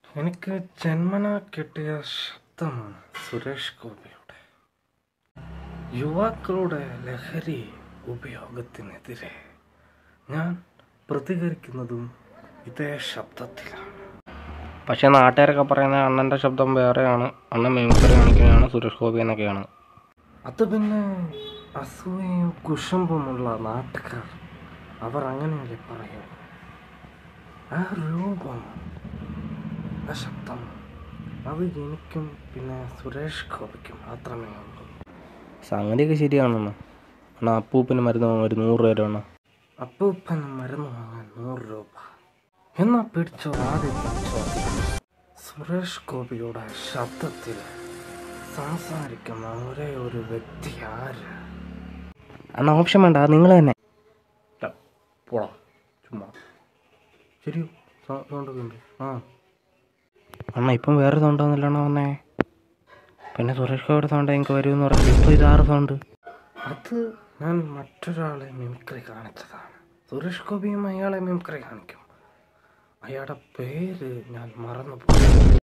എനിക്ക് ജന്മന കിട്ടിയ ശബ്ദമാണ് സുരേഷ് ഗോപിയുടെ യുവാക്കളുടെ ലഹരി ഉപയോഗത്തിനെതിരെ ഞാൻ പ്രതികരിക്കുന്നതും ഇതേ ശബ്ദത്തിലാണ് പക്ഷേ നാട്ടുകാരൊക്കെ പറയുന്നത് അണ്ണൻ്റെ ശബ്ദം വേറെയാണ് അണ്ണൻ മിമിക്രി കാണിക്കുകയാണ് സുരേഷ് ഗോപി എന്നൊക്കെയാണ് അത് പിന്നെ അസൂയയും കുശുമ്പുമുള്ള നാട്ടുകാർ അവർ അങ്ങനെയല്ലേ പറയൂ ആ രൂപം ആ ശബ്ദം അത് എനിക്കും പിന്നെ സുരേഷ് ഗോപിക്കും മാത്രമേ ഉള്ളൂ സംഗതിയൊക്കെ ശരിയാണെണ്ണ അണ്ണാ അപ്പൂപ്പിന് മരുന്ന് വാങ്ങാൻ ഒരു നൂറ് രൂപ അണ്ണ അപ്പൂപ്പന് മരുന്ന് വാങ്ങാൻ നൂറ് രൂപ എന്നാ പിടിച്ചോ ആദ്യത്തെ ചോദ്യം സുരേഷ് ഗോപിയുടെ ശബ്ദത്തിൽ സംസാരിക്കുന്ന ഒരേ ഒരു വ്യക്തി ആര് അണ്ണ ഓപ്ഷൻ വേണ്ട അത് നിങ്ങൾ തന്നെ പോടാ ചുമ്മാ ശരി സൗണ്ടൊക്കെ ഉണ്ട് ആ അണ്ണ ഇപ്പം വേറെ സൗണ്ട് വന്നില്ലണ്ണ വന്നേ പിന്നെ സുരേഷ് ഗോപിയുടെ സൗണ്ട് എനിക്ക് വരുമെന്ന് പറഞ്ഞു ഇപ്പോൾ ഇതാറ് സൗണ്ട് അത് ഞാൻ മറ്റൊരാളെ മിമിക്രി കാണിച്ചതാണ് സുരേഷ് ഗോപിയും അയാളെ മിമിക്രി കാണിക്കും അയാളുടെ പേര് ഞാൻ മറന്നുപോയി